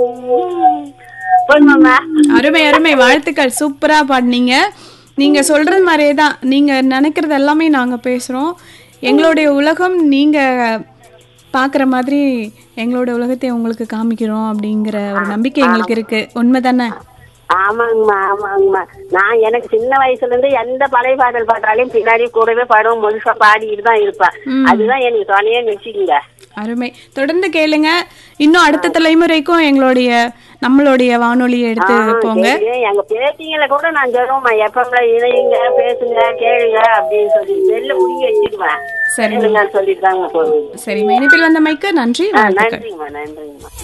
போதுமாம்மா அருமை அருமை வாழ்த்துக்கள் சூப்பரா பாடினீங்க நீங்க சொல்றது மாதிரியே தான் நீங்க நினைக்கிறது எல்லாமே நாங்க பேசுறோம் எங்களுடைய உலகம் நீங்க பாக்குற மாதிரி எங்களோட உலகத்தை உங்களுக்கு காமிக்கிறோம் அப்படிங்கிற ஒரு நம்பிக்கை எங்களுக்கு இருக்கு உண்மைதானே ஆமாங்கம்மா ஆமாங்கம்மா நான் எனக்கு சின்ன வயசுல இருந்து எந்த பழைய பாடல் பாடுறாலையும் பின்னாடி கூடவே பாடுவோம் முழுசா பாடிட்டு தான் இருப்பேன் அதுதான் எனக்கு துணையே நினைச்சுக்குங்க அருமை தொடர்ந்து கேளுங்க இன்னும் அடுத்த தலைமுறைக்கும் எங்களுடைய நம்மளுடைய வானொலியை எடுத்து போங்க சரி, எங்க பேத்திங்களை கூட நான் சொல்லுவோம்மா எப்பம்ல இணையுங்க பேசுங்க கேளுங்க அப்படின்னு சொல்லி செல்ல முடிய வச்சுக்குவேன் சரி கேளுங்க சொல்லிட்டு தாங்க போகுது சரி இணைப்பில் வந்த மைக்கு நன்றி ஆ, வாழ்த்துக்கள் நன்றிங்கம்மா நன்றிங்கம்மா